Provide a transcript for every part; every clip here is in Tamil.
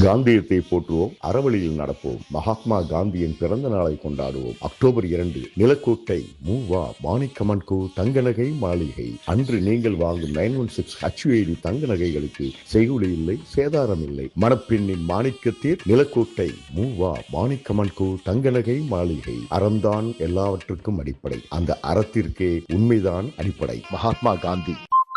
காந்தியத்தை போற்றுவோம் அறவழியில் நடப்போம் மகாத்மா காந்தியின் பிறந்த நாளை கொண்டாடுவோம் அக்டோபர் இரண்டு நிலக்கோட்டை மூவா மாணிக்கமன்கோ தங்க நகை மாளிகை அன்று நீங்கள் வாங்கும் நைன் ஒன் சிக்ஸ் ஹச்ஐடி தங்க நகைகளுக்கு செய்குலி இல்லை சேதாரம் இல்லை மணப்பெண்ணின் மாணிக்கத்தேர் நிலக்கோட்டை மூவா மாணிக்கமன்கோ தங்க நகை மாளிகை அறம்தான் எல்லாவற்றுக்கும் அடிப்படை அந்த அறத்திற்கே உண்மைதான் அடிப்படை மகாத்மா காந்தி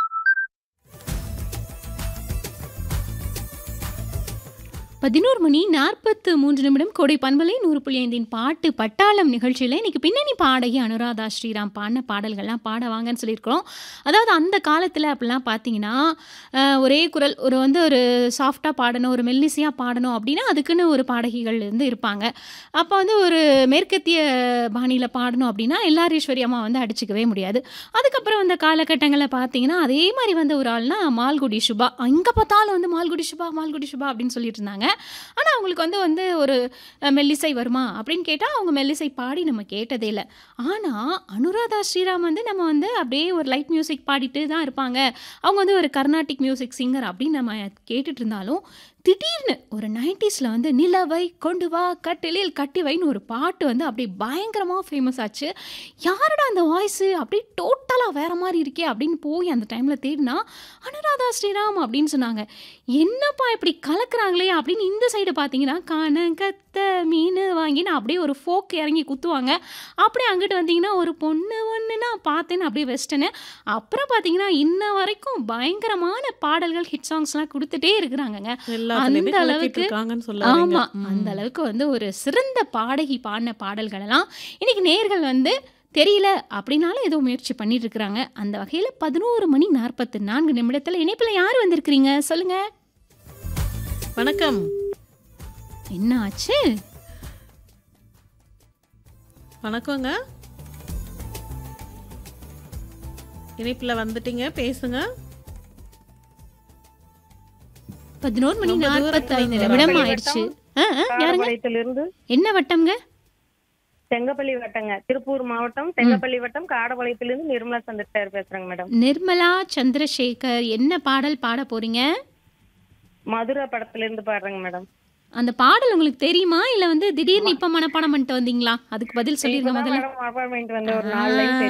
பதினோரு மணி நாற்பத்து மூன்று நிமிடம் கோடை பண்பலை நூறு புள்ளி ஐந்தின் பாட்டு பட்டாளம் நிகழ்ச்சியில் இன்னைக்கு பின்னணி பாடகி அனுராதா ஸ்ரீராம் பாடின பாடல்கள்லாம் பாட வாங்கன்னு சொல்லியிருக்கிறோம் அதாவது அந்த காலத்தில் அப்படிலாம் பார்த்தீங்கன்னா அஹ், ஒரே குரல் ஒரு வந்து ஒரு சாஃப்டாக பாடணும் ஒரு மெல்லிசையாக பாடணும் அப்படின்னா அதுக்குன்னு ஒரு பாடகிகள் வந்து இருப்பாங்க அப்போ வந்து ஒரு மேற்கத்திய பாணியில் பாடணும் அப்படின்னா எல்லாரீஸ்வரி அம்மா வந்து அடிச்சுக்கவே முடியாது அதுக்கப்புறம் அந்த காலகட்டங்களில் பார்த்தீங்கன்னா அதே மாதிரி வந்த ஒரு ஆள்னா மால்குடி சுபா எங்கே பார்த்தாலும் வந்து மால்குடி சுபா மால்குடி சுபா அப்படின்னு சொல்லிட்டு இருந்தாங்க ஆனால் அவங்களுக்கு வந்து வந்து ஒரு அஹ், மெல்லிசை வருமா அப்படின்னு கேட்டால் அவங்க மெல்லிசை பாடி நம்ம கேட்டதே இல்லை ஆனால் அனுராதா ஸ்ரீராம் வந்து நம்ம வந்து அப்படியே ஒரு லைட் மியூசிக் பாடிட்டு தான் இருப்பாங்க அவங்க வந்து ஒரு கர்நாடிக் மியூசிக் சிங்கர் அப்படின்னு நம்ம கேட்டுட்டு இருந்தாலும் திடீர்னு ஒரு நைன்டிஸில் வந்து நிலவை கொண்டு வா கட்டிலில் கட்டி வைன்னு ஒரு பாட்டு வந்து அப்படி பயங்கரமாக ஃபேமஸ் ஆச்சு யாரோட அந்த வாய்ஸு அப்படி டோட்டலாக வேற மாதிரி இருக்கே அப்படின்னு போய் அந்த டைமில் தேடினா அனுராதா ஸ்ரீராம் அப்படின்னு சொன்னாங்க என்னப்பா இப்படி கலக்குறாங்களே அப்படின்னு இந்த சைடு பார்த்தீங்கன்னா காண கத்த மீன் வாங்கின்னு அப்படியே ஒரு ஃபோக் இறங்கி குத்துவாங்க அப்படியே அங்கிட்டு வந்தீங்கன்னா ஒரு பொண்ணு ஒன்று நான் பார்த்தேன்னு அப்படியே வெஸ்டர்னு அப்புறம் பார்த்தீங்கன்னா இன்ன வரைக்கும் பயங்கரமான பாடல்கள் ஹிட் சாங்ஸ்லாம் கொடுத்துட்டே இருக்கிறாங்கங்க எல்லாத்துலயுமே அந்த கலக்கிட்டு அளவுக்கு இருக்காங்கன்னு சொல்ல வரீங்க. ஆமா ம். அந்த அளவுக்கு வந்து ஒரு சிறந்த பாடகி பாடின பாடல்கள் எல்லாம் இன்னைக்கு நேர்கள் வந்து தெரியல அப்படின்னாலும் ஏதோ முயற்சி பண்ணிட்டு இருக்கிறாங்க அந்த வகையில பதினோரு மணி நாற்பத்தி நான்கு நிமிடத்துல இணைப்புல யார் வந்திருக்கிறீங்க சொல்லுங்க வணக்கம் என்ன ஆச்சு வணக்கங்க இணைப்புல வந்துட்டீங்க பேசுங்க பதினோரு மணி ரொம்ப நாற்பத்தி ஐந்து தூரத்துல நிமிடம் இருந்து ஆயிடுச்சு ஆ, ஆ, யாருங்க காடபாளையத்திலிருந்து என்ன வட்டம்ங்க செங்கப்பள்ளி வட்டங்க திருப்பூர் மாவட்டம் செங்கப்பள்ளி வட்டம் காடபாளையத்திலிருந்து நிர்மலா சந்திரசேகர் பேசுறேங்க மேடம் நிர்மலா சந்திரசேகர் என்ன பாடல் பாட போறீங்க மதுரை படத்துல இருந்து பாடுறேங்க மேடம் அந்த பாடல் உங்களுக்கு தெரியுமா இல்ல வந்து திடீர்னு இப்ப மனப்பாடம் பண்ணிட்டு வந்தீங்களா அதுக்கு பதில் சொல்லிருங்க இப்பதான் முதல்ல மேடம் அப்பாயின்மெண்ட் வந்து ஒரு நாலு லைன்